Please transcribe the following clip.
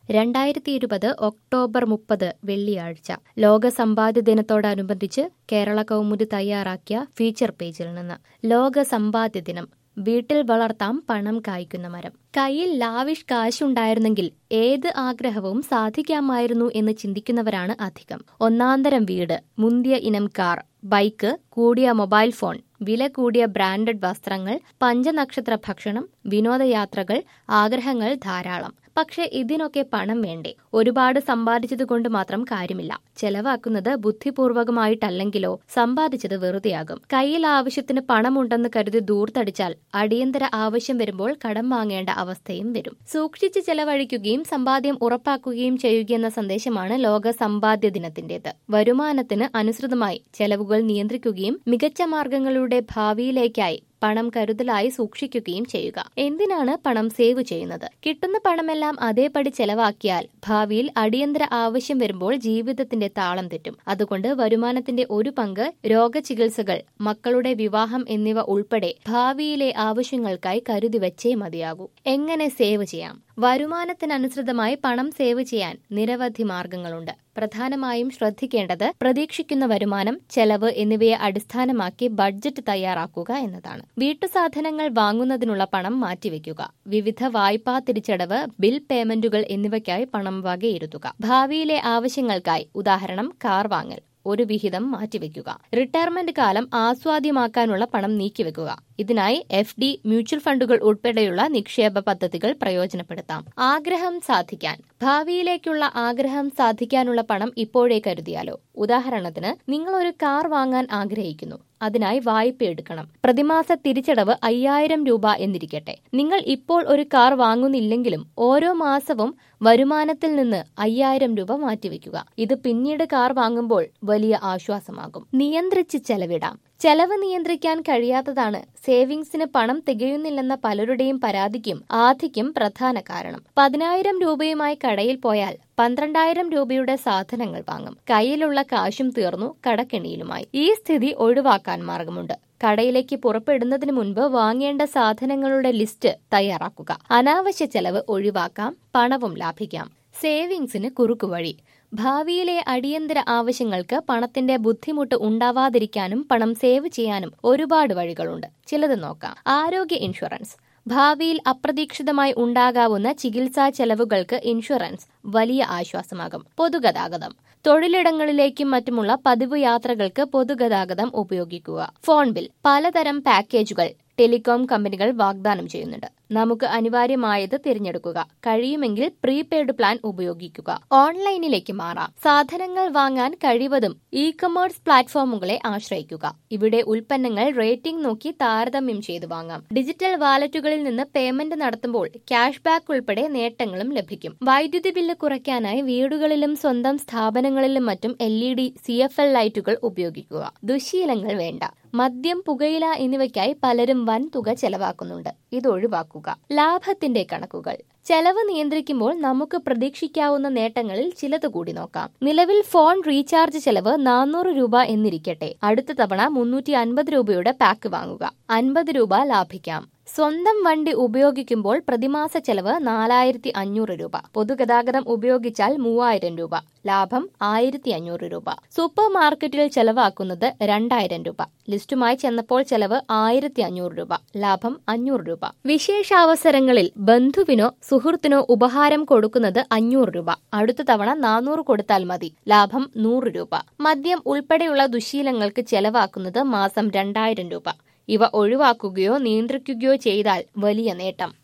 രണ്ടായിരത്തി ഇരുപത് ഒക്ടോബർ മുപ്പത് വെള്ളിയാഴ്ച ലോക സമ്പാദ്യ ദിനത്തോടനുബന്ധിച്ച് കേരള കൗമുദി തയ്യാറാക്കിയ ഫീച്ചർ പേജിൽ നിന്ന് ലോക സമ്പാദ്യ ദിനം വീട്ടിൽ വളർത്താം പണം കായ്ക്കുന്ന മരം കയ്യിൽ ലാവിഷ് കാശുണ്ടായിരുന്നെങ്കിൽ ഏത് ആഗ്രഹവും സാധിക്കാമായിരുന്നു എന്ന് ചിന്തിക്കുന്നവരാണ് അധികം ഒന്നാന്തരം വീട് മുന്തിയ ഇനം കാർ ബൈക്ക് കൂടിയ മൊബൈൽ ഫോൺ വില കൂടിയ ബ്രാൻഡഡ് വസ്ത്രങ്ങൾ പഞ്ചനക്ഷത്ര ഭക്ഷണം വിനോദയാത്രകൾ ആഗ്രഹങ്ങൾ ധാരാളം പക്ഷെ ഇതിനൊക്കെ പണം വേണ്ടേ ഒരുപാട് സമ്പാദിച്ചതുകൊണ്ട് മാത്രം കാര്യമില്ല ചെലവാക്കുന്നത് ബുദ്ധിപൂർവകമായിട്ടല്ലെങ്കിലോ സമ്പാദിച്ചത് വെറുതെയാകും കയ്യിൽ ആവശ്യത്തിന് പണമുണ്ടെന്ന് കരുതി ദൂർത്തടിച്ചാൽ അടിയന്തര ആവശ്യം വരുമ്പോൾ കടം വാങ്ങേണ്ട അവസ്ഥയും വരും സൂക്ഷിച്ച് ചെലവഴിക്കുകയും സമ്പാദ്യം ഉറപ്പാക്കുകയും ചെയ്യുകയെന്ന സന്ദേശമാണ് ലോക സമ്പാദ്യ ദിനത്തിന്റേത് വരുമാനത്തിന് അനുസൃതമായി ചെലവുകൾ നിയന്ത്രിക്കുകയും മികച്ച മാർഗങ്ങളുടെ ഭാവിയിലേക്കായി പണം കരുതലായി സൂക്ഷിക്കുകയും ചെയ്യുക എന്തിനാണ് പണം സേവ് ചെയ്യുന്നത് കിട്ടുന്ന പണമെല്ലാം അതേപടി ചെലവാക്കിയാൽ ഭാവിയിൽ അടിയന്തര ആവശ്യം വരുമ്പോൾ ജീവിതത്തിന്റെ താളം തെറ്റും അതുകൊണ്ട് വരുമാനത്തിന്റെ ഒരു പങ്ക് രോഗചികിത്സകൾ മക്കളുടെ വിവാഹം എന്നിവ ഉൾപ്പെടെ ഭാവിയിലെ ആവശ്യങ്ങൾക്കായി കരുതി വെച്ചേ മതിയാകൂ എങ്ങനെ സേവ് ചെയ്യാം വരുമാനത്തിനനുസൃതമായി പണം സേവ് ചെയ്യാൻ നിരവധി മാർഗങ്ങളുണ്ട് പ്രധാനമായും ശ്രദ്ധിക്കേണ്ടത് പ്രതീക്ഷിക്കുന്ന വരുമാനം ചെലവ് എന്നിവയെ അടിസ്ഥാനമാക്കി ബഡ്ജറ്റ് തയ്യാറാക്കുക എന്നതാണ് വീട്ടുസാധനങ്ങൾ വാങ്ങുന്നതിനുള്ള പണം മാറ്റിവെക്കുക വിവിധ വായ്പാ തിരിച്ചടവ് ബിൽ പേയ്മെന്റുകൾ എന്നിവയ്ക്കായി പണം വകയിരുത്തുക ഭാവിയിലെ ആവശ്യങ്ങൾക്കായി ഉദാഹരണം കാർ വാങ്ങൽ ഒരു വിഹിതം മാറ്റിവെക്കുക റിട്ടയർമെന്റ് കാലം ആസ്വാദ്യമാക്കാനുള്ള പണം നീക്കിവെക്കുക ഇതിനായി എഫ് ഡി മ്യൂച്വൽ ഫണ്ടുകൾ ഉൾപ്പെടെയുള്ള നിക്ഷേപ പദ്ധതികൾ പ്രയോജനപ്പെടുത്താം ആഗ്രഹം സാധിക്കാൻ ഭാവിയിലേക്കുള്ള ആഗ്രഹം സാധിക്കാനുള്ള പണം ഇപ്പോഴേ കരുതിയാലോ ഉദാഹരണത്തിന് നിങ്ങൾ ഒരു കാർ വാങ്ങാൻ ആഗ്രഹിക്കുന്നു അതിനായി വായ്പ എടുക്കണം പ്രതിമാസ തിരിച്ചടവ് അയ്യായിരം രൂപ എന്നിരിക്കട്ടെ നിങ്ങൾ ഇപ്പോൾ ഒരു കാർ വാങ്ങുന്നില്ലെങ്കിലും ഓരോ മാസവും വരുമാനത്തിൽ നിന്ന് അയ്യായിരം രൂപ മാറ്റിവെക്കുക ഇത് പിന്നീട് കാർ വാങ്ങുമ്പോൾ വലിയ ആശ്വാസമാകും നിയന്ത്രിച്ച് ചെലവിടാം ചെലവ് നിയന്ത്രിക്കാൻ കഴിയാത്തതാണ് സേവിങ്സിന് പണം തികയുന്നില്ലെന്ന പലരുടെയും പരാതിക്കും ആധിക്യം പ്രധാന കാരണം പതിനായിരം രൂപയുമായി കടയിൽ പോയാൽ പന്ത്രണ്ടായിരം രൂപയുടെ സാധനങ്ങൾ വാങ്ങും കയ്യിലുള്ള കാശും തീർന്നു കടക്കെണിയിലുമായി ഈ സ്ഥിതി ഒഴിവാക്കാൻ മാർഗമുണ്ട് കടയിലേക്ക് പുറപ്പെടുന്നതിന് മുൻപ് വാങ്ങേണ്ട സാധനങ്ങളുടെ ലിസ്റ്റ് തയ്യാറാക്കുക അനാവശ്യ ചെലവ് ഒഴിവാക്കാം പണവും ലാഭിക്കാം സേവിങ്സിന് കുറുക്കുവഴി ഭാവിയിലെ അടിയന്തര ആവശ്യങ്ങൾക്ക് പണത്തിന്റെ ബുദ്ധിമുട്ട് ഉണ്ടാവാതിരിക്കാനും പണം സേവ് ചെയ്യാനും ഒരുപാട് വഴികളുണ്ട് ചിലത് നോക്കാം ആരോഗ്യ ഇൻഷുറൻസ് ഭാവിയിൽ അപ്രതീക്ഷിതമായി ഉണ്ടാകാവുന്ന ചികിത്സാ ചെലവുകൾക്ക് ഇൻഷുറൻസ് വലിയ ആശ്വാസമാകും പൊതുഗതാഗതം തൊഴിലിടങ്ങളിലേക്കും മറ്റുമുള്ള പതിവ് യാത്രകൾക്ക് പൊതുഗതാഗതം ഉപയോഗിക്കുക ഫോൺ ബിൽ പലതരം പാക്കേജുകൾ ടെലികോം കമ്പനികൾ വാഗ്ദാനം ചെയ്യുന്നുണ്ട് നമുക്ക് അനിവാര്യമായത് തിരഞ്ഞെടുക്കുക കഴിയുമെങ്കിൽ പ്രീപെയ്ഡ് പ്ലാൻ ഉപയോഗിക്കുക ഓൺലൈനിലേക്ക് മാറാം സാധനങ്ങൾ വാങ്ങാൻ കഴിവതും ഇ കൊമേഴ്സ് പ്ലാറ്റ്ഫോമുകളെ ആശ്രയിക്കുക ഇവിടെ ഉൽപ്പന്നങ്ങൾ റേറ്റിംഗ് നോക്കി താരതമ്യം ചെയ്തു വാങ്ങാം ഡിജിറ്റൽ വാലറ്റുകളിൽ നിന്ന് പേയ്മെന്റ് നടത്തുമ്പോൾ ക്യാഷ് ബാക്ക് ഉൾപ്പെടെ നേട്ടങ്ങളും ലഭിക്കും വൈദ്യുതി ബില്ല് കുറയ്ക്കാനായി വീടുകളിലും സ്വന്തം സ്ഥാപനങ്ങളിലും മറ്റും L E D C F L ലൈറ്റുകൾ ഉപയോഗിക്കുക ദുശീലങ്ങൾ വേണ്ട മദ്യം പുകയില എന്നിവയ്ക്കായി പലരും വൻ തുക ചെലവാക്കുന്നുണ്ട് ഇത് ഒഴിവാക്കുക ലാഭത്തിന്റെ കണക്കുകൾ ചെലവ് നിയന്ത്രിക്കുമ്പോൾ നമുക്ക് പ്രതീക്ഷിക്കാവുന്ന നേട്ടങ്ങളിൽ ചിലത് കൂടി നോക്കാം നിലവിൽ ഫോൺ റീചാർജ് ചെലവ് നാനൂറ് രൂപ എന്നിരിക്കട്ടെ അടുത്ത തവണ മുന്നൂറ്റി അൻപത് രൂപയുടെ പാക്ക് വാങ്ങുക അൻപത് രൂപ ലാഭിക്കാം സ്വന്തം വണ്ടി ഉപയോഗിക്കുമ്പോൾ പ്രതിമാസ ചെലവ് നാലായിരത്തി അഞ്ഞൂറ് രൂപ പൊതുഗതാഗതം ഉപയോഗിച്ചാൽ മൂവായിരം രൂപ ലാഭം ആയിരത്തി അഞ്ഞൂറ് രൂപ സൂപ്പർ മാർക്കറ്റിൽ ചെലവാക്കുന്നത് രണ്ടായിരം രൂപ ലിസ്റ്റുമായി ചെന്നപ്പോൾ ചെലവ് ആയിരത്തി അഞ്ഞൂറ് രൂപ ലാഭം അഞ്ഞൂറ് രൂപ വിശേഷാവസരങ്ങളിൽ ബന്ധുവിനോ സുഹൃത്തിനോ ഉപഹാരം കൊടുക്കുന്നത് അഞ്ഞൂറ് രൂപ അടുത്ത തവണ നാനൂറ് കൊടുത്താൽ മതി ലാഭം നൂറ് രൂപ മദ്യം ഉൾപ്പെടെയുള്ള ദുശീലങ്ങൾക്ക് ചെലവാക്കുന്നത് മാസം രണ്ടായിരം രൂപ ഇവ ഒഴിവാക്കുകയോ നിയന്ത്രിക്കുകയോ ചെയ്താൽ വലിയ നേട്ടം